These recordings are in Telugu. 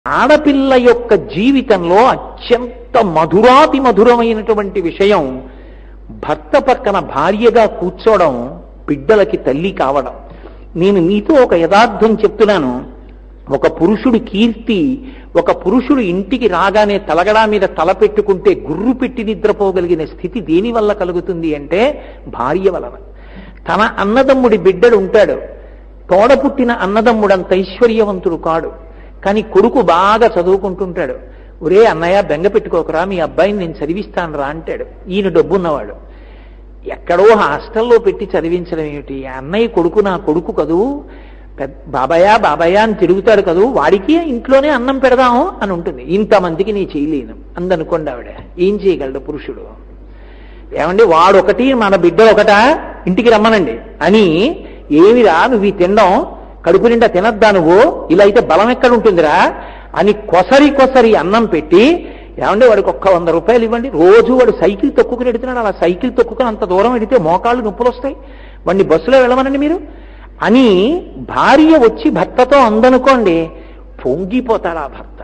ఆడపిల్ల యొక్క జీవితంలో అత్యంత మధురాతి మధురమైనటువంటి విషయం భర్త పక్కన భార్యగా కూర్చోవడం బిడ్డలకి తల్లి కావడం నేను మీతో ఒక యథార్థం చెప్తున్నాను ఒక పురుషుడి కీర్తి ఒక పురుషుడు ఇంటికి రాగానే తలగడా మీద తల పెట్టుకుంటే గుర్రు పెట్టి నిద్రపోగలిగిన స్థితి దేని వల్ల కలుగుతుంది అంటే భార్య వలన తన అన్నదమ్ముడి బిడ్డడు ఉంటాడు తోడ పుట్టిన అన్నదమ్ముడంత ఐశ్వర్యవంతుడు కాడు కానీ కొడుకు బాగా చదువుకుంటుంటాడు ఒరే అన్నయ్య బెంగ పెట్టుకోకరా మీ అబ్బాయిని నేను చదివిస్తాను రా అంటాడు ఈయన డబ్బున్నవాడు ఎక్కడో హాస్టల్లో పెట్టి చదివించడం ఏమిటి ఆ అన్నయ్య కొడుకు నా కొడుకు కదూ పెద్ద బాబాయా బాబాయా అని తిరుగుతాడు కదూ వాడికి ఇంట్లోనే అన్నం పెడదాము అని ఉంటుంది ఇంతమందికి నీ చేయలేను అందనుకోండి ఆవిడ ఏం చేయగలడు పురుషుడు ఏమండి వాడొకటి మన బిడ్డ ఒకటా ఇంటికి రమ్మనండి అని ఏమిరా నువ్వు ఈ తినడం కడుపు నిండా తినద్దా నువ్వు ఇలా అయితే బలం ఎక్కడ ఉంటుందిరా అని కొసరి కొసరి అన్నం పెట్టి ఏమంటే వాడికి ఒక్క వంద రూపాయలు ఇవ్వండి రోజు వాడు సైకిల్ తొక్కుకుని ఎడుతున్నాడు అలా సైకిల్ తొక్కుకుని అంత దూరం ఎడితే మోకాళ్ళు నొప్పులు వస్తాయి వాడిని బస్సులో వెళ్ళమనండి మీరు అని భార్య వచ్చి భర్తతో అందనుకోండి పొంగిపోతాడు ఆ భర్త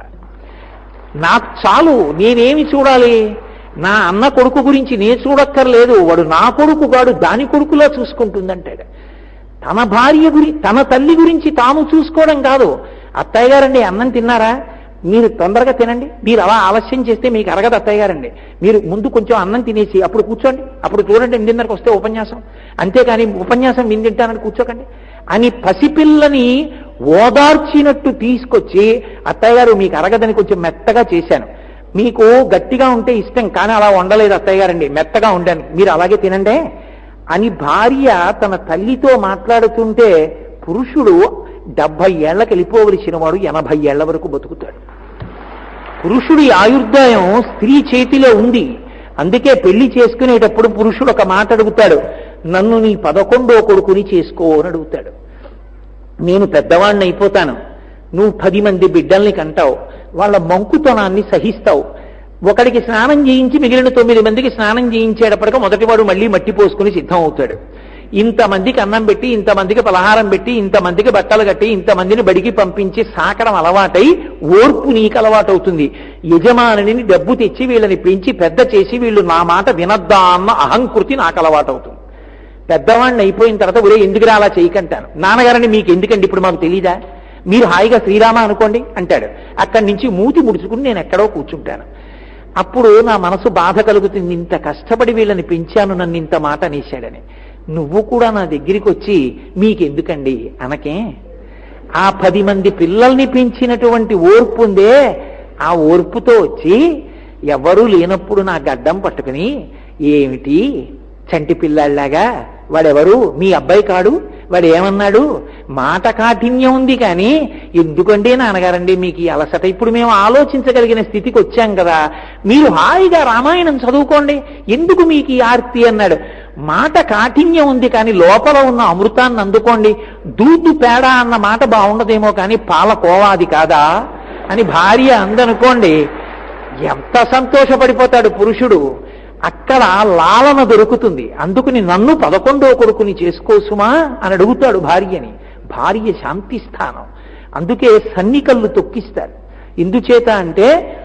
నాకు చాలు నేనేమి చూడాలి నా అన్న కొడుకు గురించి నే చూడక్కర్లేదు వాడు నా కొడుకు గాడు దాని కొడుకులా చూసుకుంటుందంటాడు తన భార్య గురి తన తల్లి గురించి తాను చూసుకోవడం కాదు అత్తయ్య గారండి అన్నం తిన్నారా మీరు తొందరగా తినండి మీరు అలా ఆలస్యం చేస్తే మీకు అరగదు అత్తయ్య గారండి మీరు ముందు కొంచెం అన్నం తినేసి అప్పుడు కూర్చోండి అప్పుడు చూడండి ఎనిమిదిన్నరకు వస్తే ఉపన్యాసం అంతేకాని ఉపన్యాసం నేను తింటానని కూర్చోకండి అని పసిపిల్లని ఓదార్చినట్టు తీసుకొచ్చి అత్తయ్య గారు మీకు అరగదని కొంచెం మెత్తగా చేశాను మీకు గట్టిగా ఉంటే ఇష్టం కానీ అలా వండలేదు అత్తయ్య గారండి మెత్తగా ఉండాను మీరు అలాగే తినండి అని భార్య తన తల్లితో మాట్లాడుతుంటే పురుషుడు డెబ్బై ఏళ్లకు వెళ్ళిపోవలసిన వాడు ఎనభై ఏళ్ల వరకు బతుకుతాడు పురుషుడి ఆయుర్దాయం స్త్రీ చేతిలో ఉంది అందుకే పెళ్లి చేసుకునేటప్పుడు పురుషుడు ఒక మాట అడుగుతాడు నన్ను నీ పదకొండో కొడుకుని చేసుకో అని అడుగుతాడు నేను పెద్దవాణ్ణి అయిపోతాను నువ్వు పది మంది బిడ్డల్ని కంటావు వాళ్ళ మంకుతనాన్ని సహిస్తావు ఒకడికి స్నానం చేయించి మిగిలిన తొమ్మిది మందికి స్నానం చేయించేటప్పటికి మొదటివాడు మళ్ళీ మట్టి పోసుకుని సిద్ధం అవుతాడు ఇంతమందికి అన్నం పెట్టి ఇంతమందికి పలహారం పెట్టి ఇంతమందికి బట్టలు కట్టి ఇంతమందిని బడికి పంపించి సాకడం అలవాటై ఓర్పు నీకు అలవాటవుతుంది యజమానిని డబ్బు తెచ్చి వీళ్ళని పెంచి పెద్ద చేసి వీళ్ళు నా మాట వినద్దా అన్న అహంకృతి నాకు అలవాటవుతుంది పెద్దవాడిని అయిపోయిన తర్వాత ఒరే ఎందుకురా అలా చేయకంటాను నాన్నగారని మీకు ఎందుకండి ఇప్పుడు మాకు తెలీదా మీరు హాయిగా శ్రీరామ అనుకోండి అంటాడు అక్కడి నుంచి మూతి ముడుచుకుని నేను ఎక్కడో కూర్చుంటాను అప్పుడు నా మనసు బాధ కలుగుతుంది ఇంత కష్టపడి వీళ్ళని పెంచాను నన్ను ఇంత మాట అనేశాడని నువ్వు కూడా నా దగ్గరికి వచ్చి మీకెందుకండి అనకే ఆ పది మంది పిల్లల్ని పెంచినటువంటి ఓర్పు ఉందే ఆ ఓర్పుతో వచ్చి ఎవరూ లేనప్పుడు నా గడ్డం పట్టుకుని ఏమిటి చంటి పిల్లాళ్ళలాగా వాడెవరు మీ అబ్బాయి కాడు వాడు ఏమన్నాడు మాట కాఠిన్యం ఉంది కానీ ఎందుకంటే నాన్నగారండి మీకు ఈ అలసట ఇప్పుడు మేము ఆలోచించగలిగిన స్థితికి వచ్చాం కదా మీరు హాయిగా రామాయణం చదువుకోండి ఎందుకు మీకు ఈ ఆర్తి అన్నాడు మాట కాఠిన్యం ఉంది కానీ లోపల ఉన్న అమృతాన్ని అందుకోండి దూదు పేడ అన్న మాట బాగుండదేమో కానీ పాల కోవాది కాదా అని భార్య అందనుకోండి ఎంత సంతోషపడిపోతాడు పురుషుడు అక్కడ లాలన దొరుకుతుంది అందుకుని నన్ను పదకొండో కొడుకుని చేసుకోసుమా అని అడుగుతాడు భార్యని భార్య శాంతి స్థానం అందుకే సన్నికల్లు తొక్కిస్తారు ఎందుచేత అంటే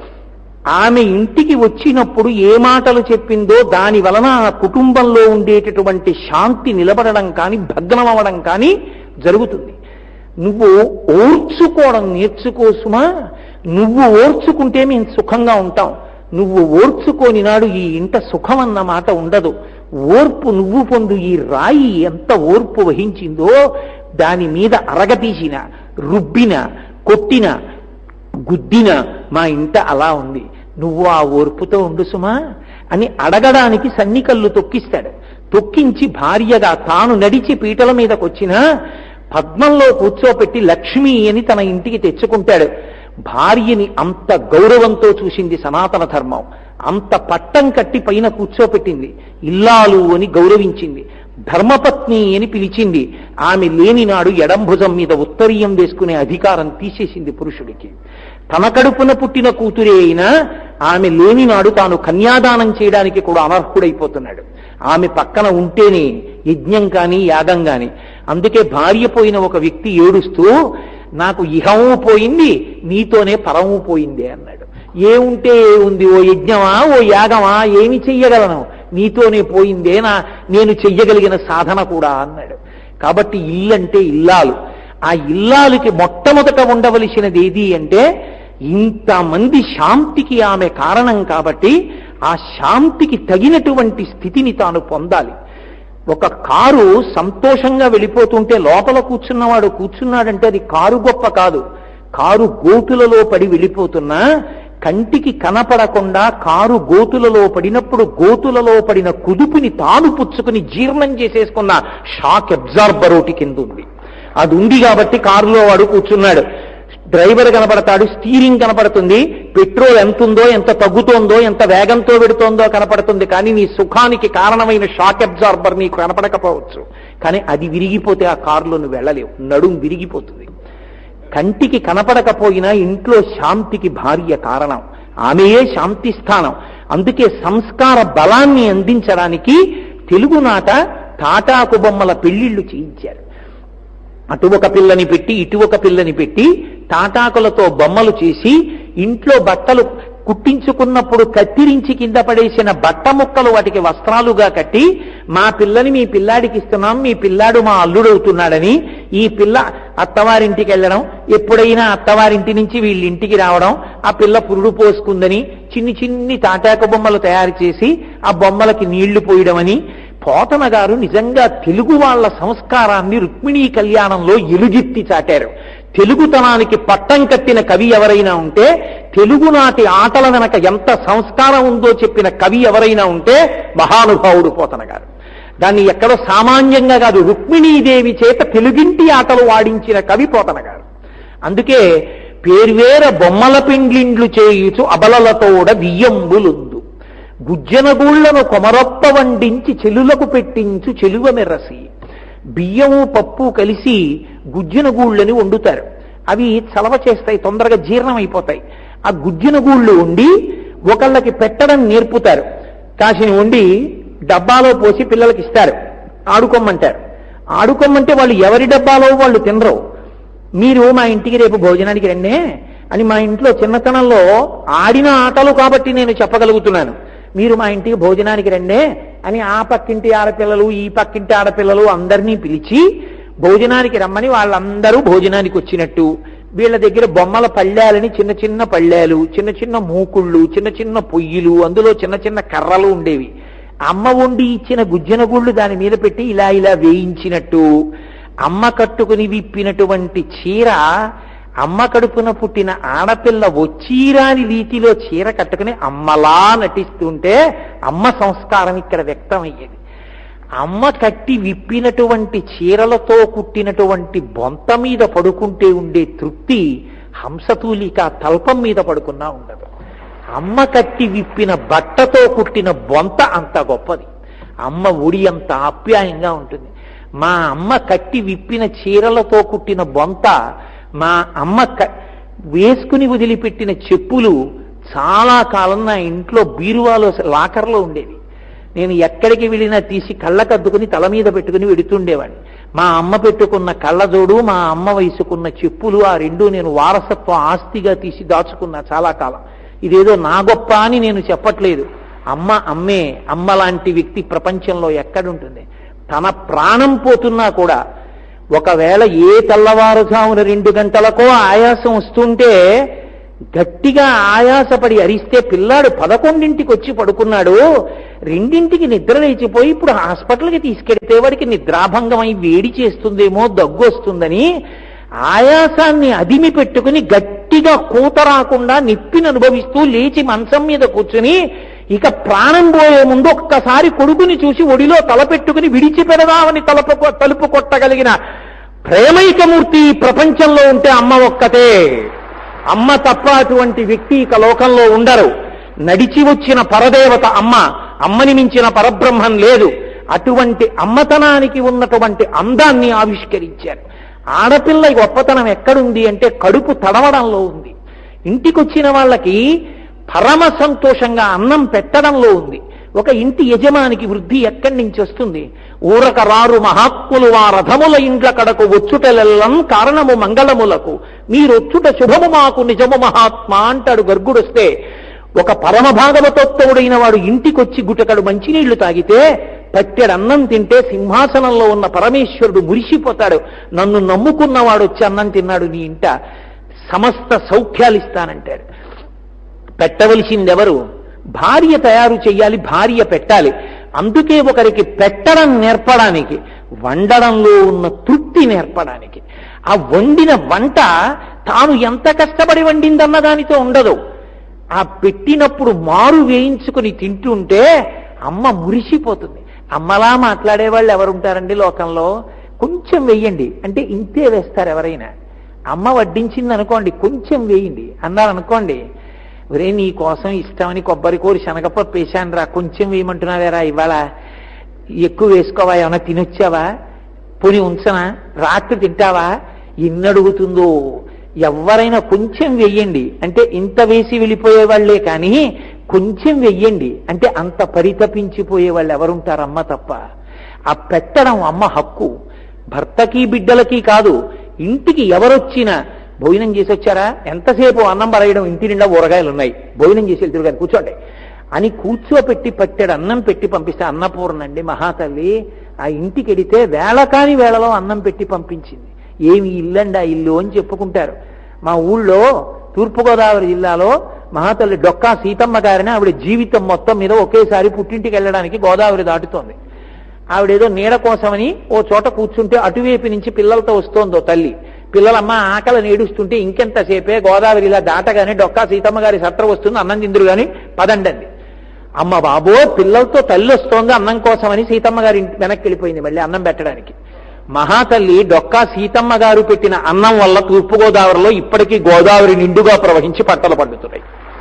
ఆమె ఇంటికి వచ్చినప్పుడు ఏ మాటలు చెప్పిందో దాని వలన ఆ కుటుంబంలో ఉండేటటువంటి శాంతి నిలబడడం కానీ భగ్నం అవ్వడం కానీ జరుగుతుంది నువ్వు ఓర్చుకోవడం నేర్చుకోసుమా నువ్వు ఓర్చుకుంటే మేము సుఖంగా ఉంటాం నువ్వు ఓర్చుకోని నాడు ఈ ఇంట సుఖం అన్న మాట ఉండదు ఓర్పు నువ్వు పొందు ఈ రాయి ఎంత ఓర్పు వహించిందో దాని మీద అరగతీసిన రుబ్బిన కొట్టిన గుద్దిన మా ఇంట అలా ఉంది నువ్వు ఆ ఓర్పుతో ఉండు సుమా అని అడగడానికి సన్నికల్లు తొక్కిస్తాడు తొక్కించి భార్యగా తాను నడిచి పీటల మీదకి వచ్చినా పద్మంలో కూర్చోపెట్టి లక్ష్మి అని తన ఇంటికి తెచ్చుకుంటాడు భార్యని అంత గౌరవంతో చూసింది సనాతన ధర్మం అంత పట్టం కట్టి పైన కూర్చోపెట్టింది ఇల్లాలు అని గౌరవించింది ధర్మపత్ని అని పిలిచింది ఆమె లేని నాడు ఎడంభుజం మీద ఉత్తరీయం వేసుకునే అధికారం తీసేసింది పురుషుడికి తన కడుపున పుట్టిన కూతురే అయినా ఆమె లేని నాడు తాను కన్యాదానం చేయడానికి కూడా అనర్హుడైపోతున్నాడు ఆమె పక్కన ఉంటేనే యజ్ఞం కానీ యాగం కానీ అందుకే భార్య పోయిన ఒక వ్యక్తి ఏడుస్తూ నాకు ఇహము పోయింది నీతోనే పరము పోయింది అన్నాడు ఏముంటే ఏముంది ఓ యజ్ఞమా ఓ యాగమా ఏమి చెయ్యగలను నీతోనే పోయిందే నా నేను చెయ్యగలిగిన సాధన కూడా అన్నాడు కాబట్టి ఇల్లంటే ఇల్లాలు ఆ ఇల్లాలకి మొట్టమొదట ఉండవలసినది ఏది అంటే ఇంతమంది శాంతికి ఆమె కారణం కాబట్టి ఆ శాంతికి తగినటువంటి స్థితిని తాను పొందాలి ఒక కారు సంతోషంగా వెళ్ళిపోతుంటే లోపల కూర్చున్నవాడు కూర్చున్నాడంటే అది కారు గొప్ప కాదు కారు గోతులలో పడి వెళ్ళిపోతున్నా కంటికి కనపడకుండా కారు గోతులలో పడినప్పుడు గోతులలో పడిన కుదుపుని తాను పుచ్చుకుని జీర్ణం చేసేసుకున్న షాక్ అబ్జార్బర్ ఒకటి కింద ఉంది అది ఉంది కాబట్టి కారులో వాడు కూర్చున్నాడు డ్రైవర్ కనపడతాడు స్టీరింగ్ కనపడుతుంది పెట్రోల్ ఎంత ఉందో ఎంత తగ్గుతోందో ఎంత వేగంతో పెడుతోందో కనపడుతుంది కానీ నీ సుఖానికి కారణమైన షాక్ అబ్జార్బర్ నీకు కనపడకపోవచ్చు కానీ అది విరిగిపోతే ఆ కారులో నువ్వు వెళ్ళలేవు నడుం విరిగిపోతుంది కంటికి కనపడకపోయినా ఇంట్లో శాంతికి భార్య కారణం ఆమెయే శాంతి స్థానం అందుకే సంస్కార బలాన్ని అందించడానికి తెలుగునాట తాటాకు బొమ్మల పెళ్లిళ్లు చేయించారు అటు ఒక పిల్లని పెట్టి ఇటు ఒక పిల్లని పెట్టి తాటాకులతో బొమ్మలు చేసి ఇంట్లో బట్టలు కుట్టించుకున్నప్పుడు కత్తిరించి కింద పడేసిన బట్ట ముక్కలు వాటికి వస్త్రాలుగా కట్టి మా పిల్లని మీ పిల్లాడికి ఇస్తున్నాం మీ పిల్లాడు మా అల్లుడవుతున్నాడని ఈ పిల్ల అత్తవారింటికి వెళ్ళడం ఎప్పుడైనా అత్తవారింటి నుంచి వీళ్ళ ఇంటికి రావడం ఆ పిల్ల పురుడు పోసుకుందని చిన్ని చిన్ని తాటాకు బొమ్మలు తయారు చేసి ఆ బొమ్మలకి నీళ్లు పోయడమని పోతన గారు నిజంగా తెలుగు వాళ్ళ సంస్కారాన్ని రుక్మిణీ కళ్యాణంలో ఎలుగెత్తి చాటారు తెలుగుతనానికి పట్టం కట్టిన కవి ఎవరైనా ఉంటే తెలుగునాటి ఆటల వెనక ఎంత సంస్కారం ఉందో చెప్పిన కవి ఎవరైనా ఉంటే మహానుభావుడు పోతన గారు దాన్ని ఎక్కడో సామాన్యంగా కాదు రుక్మిణీదేవి చేత తెలుగింటి ఆటలు వాడించిన కవి పోతన గారు అందుకే పేర్వేర బొమ్మల పిండ్లిండ్లు చేయుచు అబలలతోడ వియ్యంబులుందు గుజ్జనగూళ్లను కొమరొప్ప వండించి చెలులకు పెట్టించు చెలువ మెర్రసి బియ్యము పప్పు కలిసి గుజ్జిన గూళ్ళని వండుతారు అవి చలవ చేస్తాయి తొందరగా జీర్ణమైపోతాయి ఆ గుజ్జిన గూళ్ళు వండి ఒకళ్ళకి పెట్టడం నేర్పుతారు కాసిని వండి డబ్బాలో పోసి పిల్లలకి ఇస్తారు ఆడుకోమంటారు ఆడుకోమంటే వాళ్ళు ఎవరి డబ్బాలో వాళ్ళు తినరు మీరు మా ఇంటికి రేపు భోజనానికి రండే అని మా ఇంట్లో చిన్నతనంలో ఆడిన ఆటలు కాబట్టి నేను చెప్పగలుగుతున్నాను మీరు మా ఇంటికి భోజనానికి రండే అని ఆ పక్కింటి ఆడపిల్లలు ఈ పక్కింటి ఆడపిల్లలు అందరినీ పిలిచి భోజనానికి రమ్మని వాళ్ళందరూ భోజనానికి వచ్చినట్టు వీళ్ళ దగ్గర బొమ్మల పళ్ళాలని చిన్న చిన్న పళ్ళాలు చిన్న చిన్న మూకుళ్ళు చిన్న చిన్న పొయ్యిలు అందులో చిన్న చిన్న కర్రలు ఉండేవి అమ్మ వండి ఇచ్చిన గుజ్జన గుళ్ళు దాని మీద పెట్టి ఇలా ఇలా వేయించినట్టు అమ్మ కట్టుకుని విప్పినటువంటి చీర అమ్మ కడుపున పుట్టిన ఆడపిల్ల వచ్చీరాని రీతిలో చీర కట్టుకుని అమ్మలా నటిస్తుంటే అమ్మ సంస్కారం ఇక్కడ వ్యక్తమయ్యేది అమ్మ కట్టి విప్పినటువంటి చీరలతో కుట్టినటువంటి బొంత మీద పడుకుంటే ఉండే తృప్తి హంసతూలిక తల్పం మీద పడుకున్నా ఉండదు అమ్మ కట్టి విప్పిన బట్టతో కుట్టిన బొంత అంత గొప్పది అమ్మ ఒడి అంత ఆప్యాయంగా ఉంటుంది మా అమ్మ కట్టి విప్పిన చీరలతో కుట్టిన బొంత మా అమ్మ క- వేసుకుని వదిలిపెట్టిన చెప్పులు చాలా కాలం నా ఇంట్లో బీరువాలో లాకర్లో ఉండేవి నేను ఎక్కడికి వెళ్ళినా తీసి కళ్ళకద్దుకుని తల మీద పెట్టుకుని వెడుతుండేవాడిని మా అమ్మ పెట్టుకున్న కళ్ళజోడు మా అమ్మ వేసుకున్న చెప్పులు ఆ రెండు నేను వారసత్వ ఆస్తిగా తీసి దాచుకున్నా చాలా కాలం ఇదేదో నా గొప్ప అని నేను చెప్పట్లేదు అమ్మ అమ్మే అమ్మ లాంటి వ్యక్తి ప్రపంచంలో ఎక్కడుంటుంది తన ప్రాణం పోతున్నా కూడా ఒకవేళ ఏ తెల్లవారుజామున రెండు గంటలకో ఆయాసం వస్తుంటే గట్టిగా ఆయాసపడి అరిస్తే పిల్లాడు పదకొండింటికి వచ్చి పడుకున్నాడు రెండింటికి నిద్ర లేచిపోయి ఇప్పుడు హాస్పిటల్కి తీసుకెడితే వాడికి నిద్రాభంగమై వేడి చేస్తుందేమో దగ్గు వస్తుందని ఆయాసాన్ని అదిమి పెట్టుకుని గట్టిగా కూత రాకుండా నిప్పిని అనుభవిస్తూ లేచి మంచం మీద కూర్చుని ఇక ప్రాణం పోయే ముందు ఒక్కసారి కొడుకుని చూసి ఒడిలో తలపెట్టుకుని విడిచిపెడదామని తలపు తలుపు కొట్టగలిగిన ప్రేమైకమూర్తి ఈ ప్రపంచంలో ఉంటే అమ్మ ఒక్కతే అమ్మ తప్ప అటువంటి వ్యక్తి ఇక లోకంలో ఉండరు నడిచి వచ్చిన పరదేవత అమ్మ అమ్మని మించిన పరబ్రహ్మం లేదు అటువంటి అమ్మతనానికి ఉన్నటువంటి అందాన్ని ఆవిష్కరించారు ఆడపిల్ల గొప్పతనం ఎక్కడుంది అంటే కడుపు తడవడంలో ఉంది ఇంటికొచ్చిన వాళ్ళకి పరమ సంతోషంగా అన్నం పెట్టడంలో ఉంది ఒక ఇంటి యజమానికి వృద్ధి ఎక్కడి నుంచి వస్తుంది ఊరక రారు మహాత్ములు ఆ రథముల ఇండ్ల కడకు వచ్చుటలెల్లం కారణము మంగళములకు మీరొచ్చుట శుభము మాకు నిజము మహాత్మా అంటాడు గర్గుడొస్తే ఒక పరమ భాగవతోత్తముడైన వాడు ఇంటికొచ్చి గుటకడు మంచినీళ్లు తాగితే పట్టెడు అన్నం తింటే సింహాసనంలో ఉన్న పరమేశ్వరుడు మురిసిపోతాడు నన్ను నమ్ముకున్నవాడు వచ్చి అన్నం తిన్నాడు నీ ఇంట సమస్త సౌఖ్యాలు ఇస్తానంటాడు పెట్టవలసిందెవరు భార్య తయారు చెయ్యాలి భార్య పెట్టాలి అందుకే ఒకరికి పెట్టడం నేర్పడానికి వండడంలో ఉన్న తృప్తి నేర్పడానికి ఆ వండిన వంట తాను ఎంత కష్టపడి వండిందన్న దానితో ఉండదు ఆ పెట్టినప్పుడు మారు వేయించుకుని తింటుంటే అమ్మ మురిసిపోతుంది అమ్మలా మాట్లాడే వాళ్ళు ఎవరుంటారండి లోకంలో కొంచెం వెయ్యండి అంటే ఇంతే వేస్తారు ఎవరైనా అమ్మ వడ్డించింది అనుకోండి కొంచెం వేయండి అన్నారు అనుకోండి ఒరే నీ కోసం ఇష్టమని కొబ్బరి కూర శనగపప్పు వేశాను రా కొంచెం వేయమంటున్నావేరా ఇవాళ ఎక్కువ వేసుకోవా ఏమైనా తినొచ్చావా పొని ఉంచనా రాత్రి తింటావా ఎన్ని అడుగుతుందో ఎవరైనా కొంచెం వెయ్యండి అంటే ఇంత వేసి వెళ్ళిపోయే వాళ్ళే కానీ కొంచెం వెయ్యండి అంటే అంత పరితపించిపోయే వాళ్ళు ఎవరుంటారు అమ్మ తప్ప ఆ పెట్టడం అమ్మ హక్కు భర్తకి బిడ్డలకి కాదు ఇంటికి ఎవరొచ్చినా భోజనం చేసి వచ్చారా ఎంతసేపు అన్నం పడేయడం ఇంటి నిండా ఊరగాయలు ఉన్నాయి భోజనం చేసి వెళ్తురు కానీ కూర్చోండి అని కూర్చోపెట్టి పట్టాడు అన్నం పెట్టి పంపిస్తే అన్నపూర్ణండి మహాతల్లి ఆ ఇంటికి వెడితే వేళ కాని వేళలో అన్నం పెట్టి పంపించింది ఏమి ఇల్లండి ఆ ఇల్లు అని చెప్పుకుంటారు మా ఊళ్ళో తూర్పుగోదావరి జిల్లాలో మహాతల్లి డొక్కా సీతమ్మ గారిని ఆవిడ జీవితం మొత్తం మీద ఒకేసారి పుట్టింటికి వెళ్ళడానికి గోదావరి దాటుతోంది ఆవిడేదో నీడ కోసమని ఓ చోట కూర్చుంటే అటువైపు నుంచి పిల్లలతో వస్తోందో తల్లి పిల్లలమ్మ ఆకలి నేడుస్తుంటే ఇంకెంతసేపే గోదావరి ఇలా దాటగానే డొక్కా సీతమ్మ గారి సత్ర వస్తుంది అన్నం తిందురు గాని పదండండి అమ్మ బాబో పిల్లలతో తల్లి వస్తోంది అన్నం కోసమని సీతమ్మ గారి ఇంటి వెనక్కి వెళ్ళిపోయింది మళ్ళీ అన్నం పెట్టడానికి మహాతల్లి డొక్కా సీతమ్మ గారు పెట్టిన అన్నం వల్ల తూర్పుగోదావరిలో ఇప్పటికీ గోదావరి నిండుగా ప్రవహించి పంటలు పండుతున్నాయి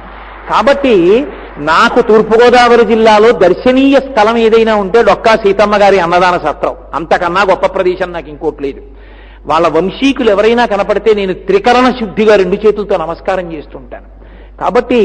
కాబట్టి నాకు తూర్పుగోదావరి జిల్లాలో దర్శనీయ స్థలం ఏదైనా ఉంటే డొక్కా సీతమ్మ గారి అన్నదాన సత్రం అంతకన్నా గొప్ప ప్రదేశం నాకు ఇంకోటి లేదు వాళ్ళ వంశీకులు ఎవరైనా కనపడితే నేను త్రికరణ శుద్ధిగా రెండు చేతులతో నమస్కారం చేస్తుంటాను కాబట్టి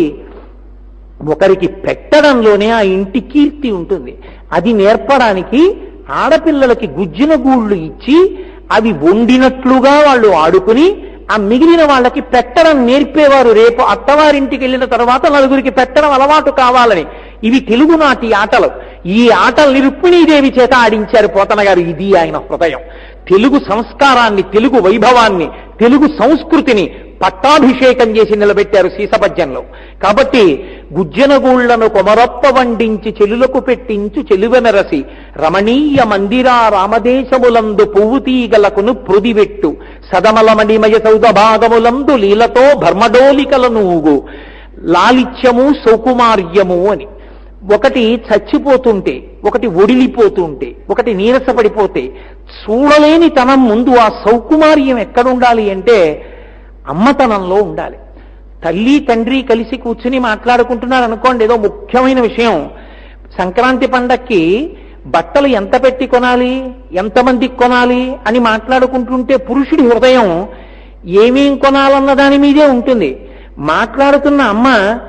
ఒకరికి పెట్టడంలోనే ఆ ఇంటి కీర్తి ఉంటుంది అది నేర్పడానికి ఆడపిల్లలకి గుజ్జిన గూళ్ళు ఇచ్చి అవి వండినట్లుగా వాళ్ళు ఆడుకుని ఆ మిగిలిన వాళ్ళకి పెట్టడం నేర్పేవారు రేపు అత్తవారింటికి వెళ్ళిన తర్వాత నలుగురికి పెట్టడం అలవాటు కావాలని ఇవి తెలుగునాటి ఆటలు ఈ ఆటల్ని రుక్మిణీదేవి చేత ఆడించారు పోతన గారు ఇది ఆయన హృదయం తెలుగు సంస్కారాన్ని తెలుగు వైభవాన్ని తెలుగు సంస్కృతిని పట్టాభిషేకం చేసి నిలబెట్టారు సీసపద్యంలో కాబట్టి గుజ్జనగూళ్లను కొమరొప్ప వండించి చెలులకు పెట్టించు చెలువెనరసి రమణీయ మందిరా రామదేశములందు పువ్వు తీగలకును పృదివెట్టు సదమలమణిమయ సౌద భాగములందు లీలతో భర్మడోలికల నూగు లాలిత్యము సౌకుమార్యము అని ఒకటి చచ్చిపోతుంటే ఒకటి ఒడిలిపోతుంటే ఒకటి నీరసపడిపోతే చూడలేని తనం ముందు ఆ సౌకుమార్యం ఎక్కడుండాలి అంటే అమ్మతనంలో ఉండాలి తల్లి తండ్రి కలిసి కూర్చుని మాట్లాడుకుంటున్నారు అనుకోండి ఏదో ముఖ్యమైన విషయం సంక్రాంతి పండక్కి బట్టలు ఎంత పెట్టి కొనాలి ఎంతమందికి కొనాలి అని మాట్లాడుకుంటుంటే పురుషుడి హృదయం ఏమేం కొనాలన్న దాని మీదే ఉంటుంది మాట్లాడుతున్న అమ్మ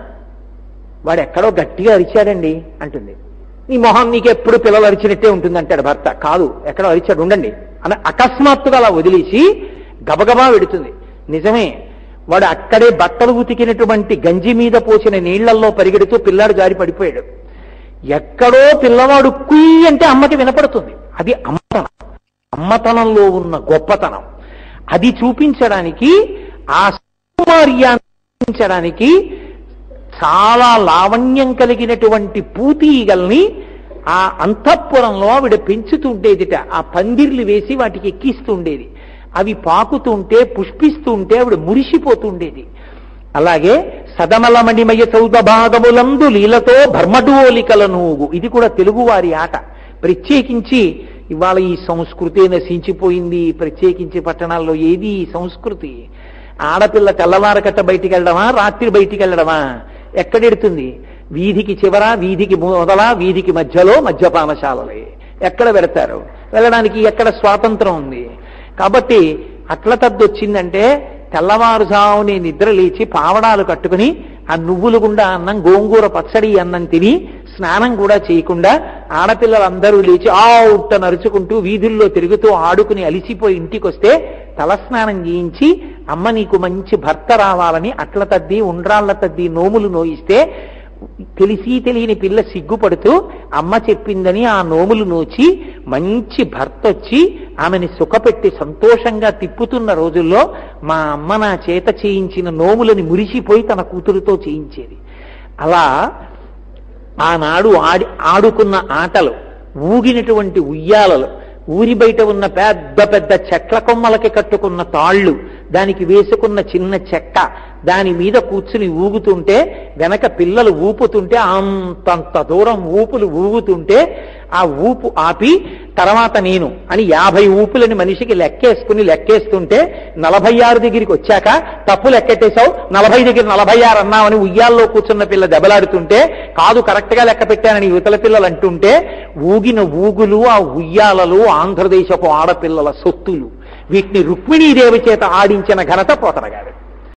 వాడు ఎక్కడో గట్టిగా అరిచాడండి అంటుంది నీ మొహం నీకు ఎప్పుడు పిల్లలు అరిచినట్టే ఉంటుంది అంటాడు భర్త కాదు ఎక్కడో అరిచాడు ఉండండి అని అకస్మాత్తుగా అలా వదిలేసి గబగబా వెడుతుంది నిజమే వాడు అక్కడే బట్టలు ఉతికినటువంటి గంజి మీద పోసిన నీళ్లల్లో పరిగెడుతూ పిల్లాడు జారి పడిపోయాడు ఎక్కడో పిల్లవాడు కుయ్యి అంటే అమ్మకి వినపడుతుంది అది అమ్మతనం అమ్మతనంలో ఉన్న గొప్పతనం అది చూపించడానికి ఆ సౌకుమార్యాన్ని చూపించడానికి చాలా లావణ్యం కలిగినటువంటి పూతీగల్ని ఆ అంతఃపురంలో ఆవిడ పెంచుతుండేదిట ఆ పందిర్లు వేసి వాటికి ఎక్కిస్తుండేది అవి పాకుతుంటే పుష్పిస్తుంటే ఆవిడ మురిసిపోతుండేది అలాగే సదమలమణిమయ చౌద భాగములందు లీలతో భర్మడోలికల నూగు ఇది కూడా తెలుగువారి ఆట ప్రత్యేకించి ఇవాళ ఈ సంస్కృతి నశించిపోయింది ప్రత్యేకించి పట్టణాల్లో ఏది ఈ సంస్కృతి ఆడపిల్ల తెల్లవారకట్ట బయటికి వెళ్ళడమా రాత్రి బయటికి వెళ్ళడమా ఎక్కడెడుతుంది వీధికి చివర వీధికి మొదల వీధికి మధ్యలో మద్యపానశాలలే ఎక్కడ పెడతారు వెళ్ళడానికి ఎక్కడ స్వాతంత్రం ఉంది కాబట్టి అట్ల తద్దొచ్చిందంటే తెల్లవారుజాముని నిద్ర లేచి పావడాలు కట్టుకుని ఆ నువ్వులు గుండా అన్నం గోంగూర పచ్చడి అన్నం తిని స్నానం కూడా చేయకుండా ఆడపిల్లలందరూ లేచి ఆ ఉట్ట నరుచుకుంటూ వీధుల్లో తిరుగుతూ ఆడుకుని అలిసిపోయి ఇంటికొస్తే తలస్నానం చేయించి అమ్మ నీకు మంచి భర్త రావాలని అట్ల తద్ది ఉండ్రాళ్ల తద్ది నోములు నోయిస్తే తెలిసి తెలియని పిల్ల సిగ్గుపడుతూ అమ్మ చెప్పిందని ఆ నోములు నోచి మంచి భర్త వచ్చి ఆమెని సుఖపెట్టి సంతోషంగా తిప్పుతున్న రోజుల్లో మా అమ్మ నా చేత చేయించిన నోములని మురిసిపోయి తన కూతురుతో చేయించేది అలా ఆనాడు ఆడి ఆడుకున్న ఆటలు ఊగినటువంటి ఉయ్యాలలు ఊరి బయట ఉన్న పెద్ద పెద్ద చెట్ల కొమ్మలకి కట్టుకున్న తాళ్ళు దానికి వేసుకున్న చిన్న చెక్క దాని మీద కూర్చుని ఊగుతుంటే వెనక పిల్లలు ఊపుతుంటే అంతంత దూరం ఊపులు ఊగుతుంటే ఆ ఊపు ఆపి తర్వాత నేను అని యాభై ఊపులని మనిషికి లెక్కేసుకుని లెక్కేస్తుంటే నలభై ఆరు దగ్గరికి వచ్చాక తప్పు లెక్కెట్టేశావు నలభై దగ్గర నలభై ఆరు అన్నామని ఉయ్యాల్లో కూర్చున్న పిల్ల దెబ్బలాడుతుంటే కాదు కరెక్ట్ గా లెక్క పెట్టానని యువతల పిల్లలు అంటుంటే ఊగిన ఊగులు ఆ ఉయ్యాలలు ఆంధ్రదేశపు ఆడపిల్లల సొత్తులు వీటిని రుక్మిణీదేవి చేత ఆడించిన ఘనత పోతనగారు